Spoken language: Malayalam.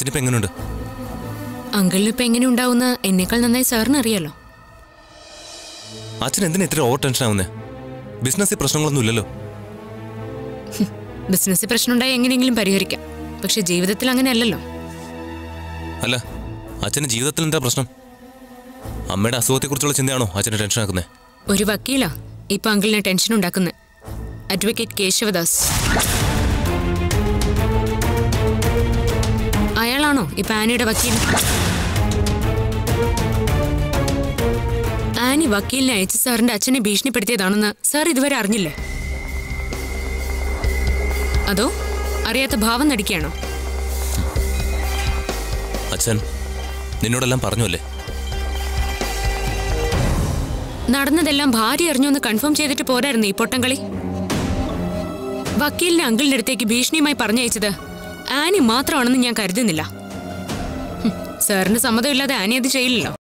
അച്ഛനിപ്പോ എങ്ങനെയുണ്ട് അങ്കിളിന് ഇപ്പൊ എങ്ങനെ ഉണ്ടാവുന്ന എന്നേക്കാൾ നന്നായി സാറിന് അറിയാലോ അച്ഛൻ എന്തിനാ ഇത്ര ഓവർ ടെൻഷൻ ആവുന്നേ ബിസിനസ്സിൽ പ്രശ്നങ്ങളൊന്നും ഇല്ലല്ലോ ബിസിനസ് പ്രശ്നമുണ്ടായി എങ്ങനെയെങ്കിലും പരിഹരിക്കാം പക്ഷെ ജീവിതത്തിൽ അങ്ങനെ അല്ലല്ലോ അല്ല അച്ഛന് ജീവിതത്തിൽ എന്താ പ്രശ്നം അമ്മയുടെ അസുഖത്തെക്കുറിച്ചുള്ള ചിന്തയാണോ അച്ഛനെ ടെൻഷൻ ആക്കുന്നത് ഒരു വക്കീലാ ഇപ്പൊ അങ്കിളിന് ടെൻഷൻ ഉണ്ടാക്കുന്നത് അഡ്വക്കേറ്റ് കേശവദാസ് അയാളാണോ ഇപ്പൊ ആനിയുടെ വക്കീൽ ആനി വക്കീലിനെ അയച്ച് സാറിന്റെ അച്ഛനെ ഭീഷണിപ്പെടുത്തിയതാണെന്ന് സാർ ഇതുവരെ അറിഞ്ഞില്ലേ അതോ അറിയാത്ത ഭാവം നടിക്കുകയാണോ അച്ഛൻ നിന്നോടെല്ലാം പറഞ്ഞു അല്ലേ നടന്നതെല്ലാം ഭാര്യ അറിഞ്ഞു എന്ന് കൺഫേം ചെയ്തിട്ട് പോരായിരുന്നു ഈ പൊട്ടംകളി വക്കീലിനെ അങ്കിളിന്റെ അടുത്തേക്ക് ഭീഷണിയുമായി പറഞ്ഞയച്ചത് ആനി മാത്രമാണെന്ന് ഞാൻ കരുതുന്നില്ല ഹും, സാറിന് സമ്മതമില്ലാതെ ആനി അത് ചെയ്യില്ലല്ലോ